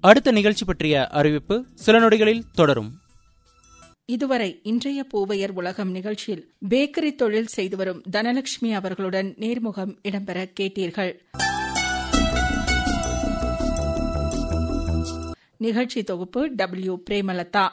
அடுத்த நிகழ்ச்சி பற்றிய அறிவிப்பு சில நொடிகளில் தொடரும் இதுவரை இன்றைய பூவையர் உலகம் நிகழ்ச்சியில் பேக்கரி தொழில் செய்து வரும் தனலட்சுமி அவர்களுடன் நேர்முகம் இடம்பெற கேட்டீர்கள் நிகழ்ச்சி தொகுப்பு டபிள்யூ பிரேமலதா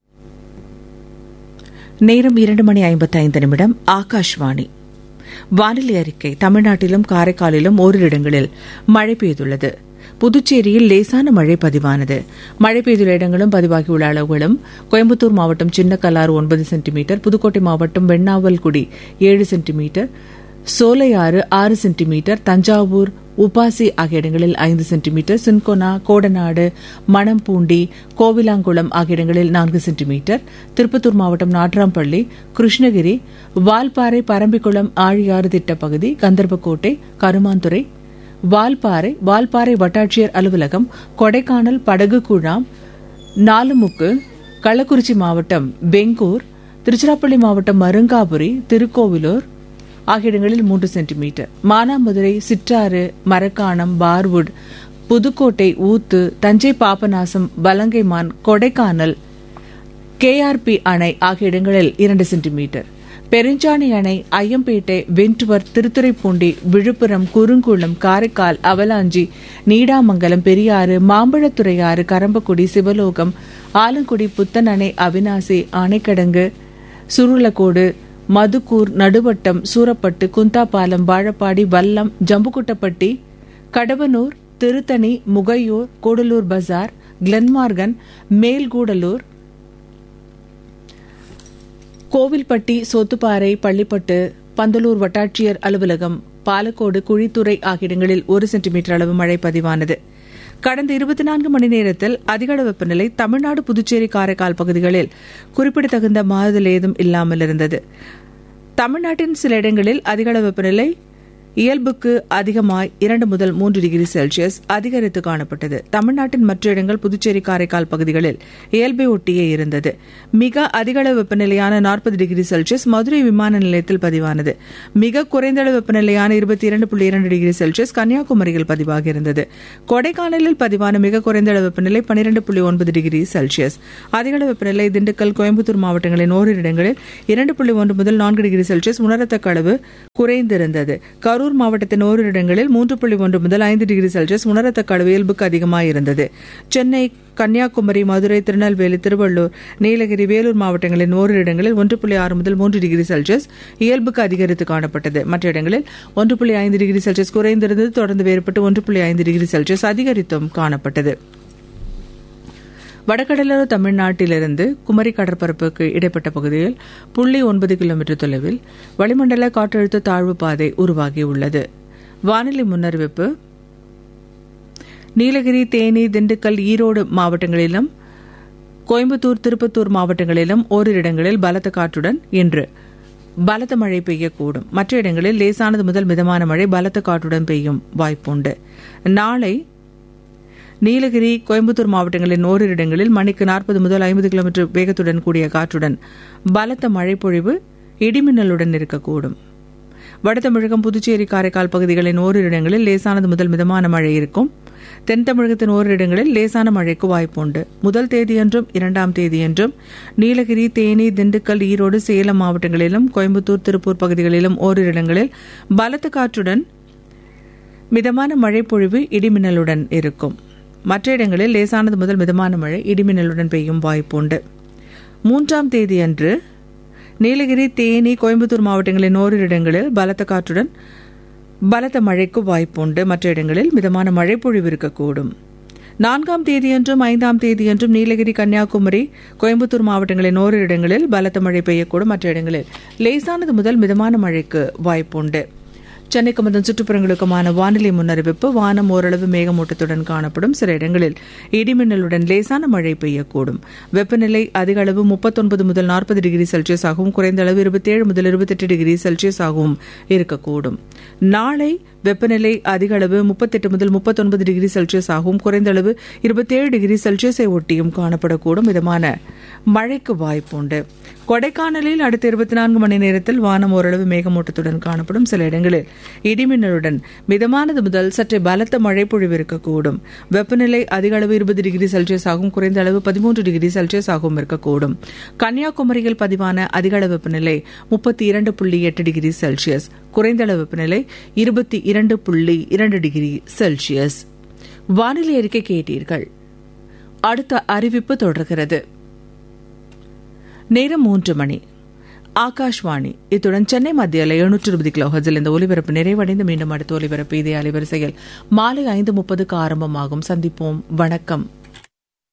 நேரம் இரண்டு மணி ஐம்பத்தைந்து நிமிடம் ஆகாஷ்வாணி வானிலை அறிக்கை தமிழ்நாட்டிலும் காரைக்காலிலும் ஓரிரு இடங்களில் மழை பெய்துள்ளது புதுச்சேரியில் லேசான மழை பதிவானது மழை பெய்துள்ள இடங்களும் பதிவாகியுள்ள அளவுகளும் கோயம்புத்தூர் மாவட்டம் சின்னக்கல்லாறு ஒன்பது சென்டிமீட்டர் புதுக்கோட்டை மாவட்டம் வெண்ணாவல்குடி ஏழு சென்டிமீட்டர் சோலையாறு ஆறு சென்டிமீட்டர் தஞ்சாவூர் உபாசி ஆகிய இடங்களில் ஐந்து சென்டிமீட்டர் சின்கோனா கோடநாடு மணம்பூண்டி கோவிலாங்குளம் ஆகிய இடங்களில் நான்கு சென்டிமீட்டர் திருப்பத்தூர் மாவட்டம் நாட்ராம்பள்ளி கிருஷ்ணகிரி வால்பாறை பரம்பிக்குளம் ஆழியாறு திட்டப்பகுதி கந்தர்பக்கோட்டை கருமாந்துறை வால்பாறை வால்பாறை வட்டாட்சியர் அலுவலகம் கொடைக்கானல் படகு குழாம் நாலுமுக்கு கள்ளக்குறிச்சி மாவட்டம் பெங்கூர் திருச்சிராப்பள்ளி மாவட்டம் மருங்காபுரி திருக்கோவிலூர் ஆகிய இடங்களில் மூன்று சென்டிமீட்டர் மானாமதுரை சிற்றாறு மரக்காணம் பார்வுட் புதுக்கோட்டை ஊத்து தஞ்சை பாபநாசம் வலங்கைமான் கொடைக்கானல் கேஆர்பி அணை ஆகிய இடங்களில் இரண்டு சென்டிமீட்டர் பெருஞ்சாணி அணை ஐயம்பேட்டை வென்றுவர் திருத்துறைப்பூண்டி விழுப்புரம் குறுங்குளம் காரைக்கால் அவலாஞ்சி நீடாமங்கலம் பெரியாறு மாம்பழத்துறையாறு கரம்பக்குடி சிவலோகம் ஆலங்குடி புத்தன் அணை அவினாசி ஆனைக்கடங்கு சுருளக்கோடு மதுக்கூர் நடுவட்டம் சூரப்பட்டு குந்தாபாலம் வாழப்பாடி வல்லம் ஜம்புக்குட்டப்பட்டி கடவனூர் திருத்தணி முகையூர் கூடலூர் பஜார் கிளன்மார்கன் மேல்கூடலூர் கோவில்பட்டி சோத்துப்பாறை பள்ளிப்பட்டு பந்தலூர் வட்டாட்சியர் அலுவலகம் பாலக்கோடு குழித்துறை ஆகிய இடங்களில் ஒரு சென்டிமீட்டர் அளவு மழை பதிவானது கடந்த இருபத்தி நான்கு மணி நேரத்தில் அதிகள வெப்பநிலை தமிழ்நாடு புதுச்சேரி காரைக்கால் பகுதிகளில் குறிப்பிடத்தகுந்த மாறுதல் ஏதும் இல்லாமல் இருந்தது தமிழ்நாட்டின் சில இடங்களில் அதிகள வெப்பநிலை இயல்புக்கு அதிகமாய் இரண்டு முதல் மூன்று டிகிரி செல்சியஸ் அதிகரித்து காணப்பட்டது தமிழ்நாட்டின் மற்ற இடங்கள் புதுச்சேரி காரைக்கால் பகுதிகளில் இயல்பை ஒட்டியே இருந்தது மிக அதிகள வெப்பநிலையான நாற்பது டிகிரி செல்சியஸ் மதுரை விமான நிலையத்தில் பதிவானது மிக குறைந்த அளவு வெப்பநிலையான இருபத்தி இரண்டு புள்ளி இரண்டு டிகிரி செல்சியஸ் கன்னியாகுமரியில் பதிவாகியிருந்தது கொடைக்கானலில் பதிவான மிக குறைந்த அளவு வெப்பநிலை பனிரெண்டு புள்ளி ஒன்பது டிகிரி செல்சியஸ் அதிகள வெப்பநிலை திண்டுக்கல் கோயம்புத்தூர் மாவட்டங்களின் ஓரிரு இடங்களில் இரண்டு புள்ளி ஒன்று முதல் நான்கு டிகிரி செல்சியஸ் உணரத்தக்க அளவு குறைந்திருந்தது கரூர் கரூர் மாவட்டத்தின் ஓரிரு இடங்களில் மூன்று புள்ளி ஒன்று முதல் ஐந்து டிகிரி செல்சியஸ் உணரத்தக்க அளவு இயல்புக்கு அதிகமாக இருந்தது சென்னை கன்னியாகுமரி மதுரை திருநெல்வேலி திருவள்ளூர் நீலகிரி வேலூர் மாவட்டங்களின் ஓரிரு இடங்களில் ஒன்று புள்ளி ஆறு முதல் மூன்று டிகிரி செல்சியஸ் இயல்புக்கு அதிகரித்து காணப்பட்டது மற்ற இடங்களில் ஒன்று புள்ளி ஐந்து டிகிரி செல்சியஸ் குறைந்திருந்தது தொடர்ந்து வேறுபட்டு ஒன்று புள்ளி ஐந்து டிகிரி செல்சியஸ் அதிகரித்தும் காணப்பட்டது வடகடலோர தமிழ்நாட்டிலிருந்து குமரி கடற்பரப்புக்கு இடைப்பட்ட பகுதியில் புள்ளி ஒன்பது கிலோமீட்டர் தொலைவில் வளிமண்டல காற்றழுத்த தாழ்வு பாதை உருவாகியுள்ளது வானிலை முன்னறிவிப்பு நீலகிரி தேனி திண்டுக்கல் ஈரோடு மாவட்டங்களிலும் கோயம்புத்தூர் திருப்பத்தூர் மாவட்டங்களிலும் ஓரிரு இடங்களில் பலத்த காற்றுடன் இன்று பலத்த மழை பெய்யக்கூடும் மற்ற இடங்களில் லேசானது முதல் மிதமான மழை பலத்த காற்றுடன் பெய்யும் வாய்ப்புண்டு நாளை நீலகிரி கோயம்புத்தூர் மாவட்டங்களின் ஓரிரு இடங்களில் மணிக்கு நாற்பது முதல் ஐம்பது கிலோமீட்டர் வேகத்துடன் கூடிய காற்றுடன் பலத்த மழை பொழிவு இடிமின்னலுடன் இருக்கக்கூடும் வட தமிழகம் புதுச்சேரி காரைக்கால் பகுதிகளின் ஓரிரு இடங்களில் லேசானது முதல் மிதமான மழை இருக்கும் தென் தமிழகத்தின் ஓரிரு இடங்களில் லேசான மழைக்கு வாய்ப்புண்டு முதல் தேதியன்றும் இரண்டாம் தேதியன்றும் நீலகிரி தேனி திண்டுக்கல் ஈரோடு சேலம் மாவட்டங்களிலும் கோயம்புத்தூர் திருப்பூர் பகுதிகளிலும் ஓரிரு இடங்களில் பலத்த காற்றுடன் மிதமான மழை பொழிவு இடிமின்னலுடன் இருக்கும் மற்ற இடங்களில் லேசானது முதல் மிதமான மழை இடிமின்னலுடன் பெய்யும் வாய்ப்புண்டு மூன்றாம் தேதியன்று நீலகிரி தேனி கோயம்புத்தூர் மாவட்டங்களின் ஓரிரு இடங்களில் பலத்த காற்றுடன் பலத்த மழைக்கு வாய்ப்புண்டு மற்ற இடங்களில் மிதமான மழை பொழிவு இருக்கக்கூடும் நான்காம் தேதியன்றும் ஐந்தாம் தேதியன்றும் நீலகிரி கன்னியாகுமரி கோயம்புத்தூர் மாவட்டங்களின் ஓரிரு இடங்களில் பலத்த மழை பெய்யக்கூடும் மற்ற இடங்களில் லேசானது முதல் மிதமான மழைக்கு வாய்ப்புண்டு சென்னைக்கு மற்றும் சுற்றுப்புறங்களுக்குமான வானிலை முன்னறிவிப்பு வானம் ஓரளவு மேகமூட்டத்துடன் காணப்படும் சில இடங்களில் இடிமின்னலுடன் லேசான மழை பெய்யக்கூடும் வெப்பநிலை அதிக அளவு முப்பத்தொன்பது முதல் நாற்பது டிகிரி செல்சியஸ் ஆகவும் குறைந்த அளவு இருபத்தேழு முதல் இருபத்தெட்டு டிகிரி செல்சியஸ் ஆகவும் இருக்கக்கூடும் நாளை வெப்பநிலை அதிக அளவு முப்பத்தெட்டு முதல் முப்பத்தொன்பது டிகிரி செல்சியஸ் ஆகவும் குறைந்த அளவு இருபத்தேழு டிகிரி செல்சியஸை ஒட்டியும் காணப்படக்கூடும் விதமான மழைக்கு வாய்ப்புண்டு கொடைக்கானலில் அடுத்த இருபத்தி நான்கு மணி நேரத்தில் வானம் ஓரளவு மேகமூட்டத்துடன் காணப்படும் சில இடங்களில் இடிமின்னலுடன் மிதமானது முதல் சற்றே பலத்த மழை பொழிவு இருக்கக்கூடும் வெப்பநிலை அதிக அளவு இருபது டிகிரி செல்சியஸ் ஆகும் குறைந்த அளவு பதிமூன்று டிகிரி செல்சியஸ் ஆகவும் இருக்கக்கூடும் கன்னியாகுமரியில் பதிவான அதிக அளவு வெப்பநிலை முப்பத்தி இரண்டு புள்ளி எட்டு டிகிரி செல்சியஸ் குறைந்த அளவு வெப்பநிலை இருபத்தி இரண்டு புள்ளி இரண்டு டிகிரி செல்சியஸ் வானிலை அறிக்கை கேட்டீர்கள் அடுத்த அறிவிப்பு தொடர்கிறது நேரம் மூன்று மணி ஆகாஷ்வாணி இத்துடன் சென்னை மத்தியில் எழுநூற்று இருபது கிலோ ஹஜில் இந்த ஒலிபரப்பு நிறைவடைந்து மீண்டும் அடுத்த ஒலிபரப்பு இதே அலைவரிசையில் மாலை ஐந்து முப்பதுக்கு ஆரம்பமாகும் சந்திப்போம் வணக்கம்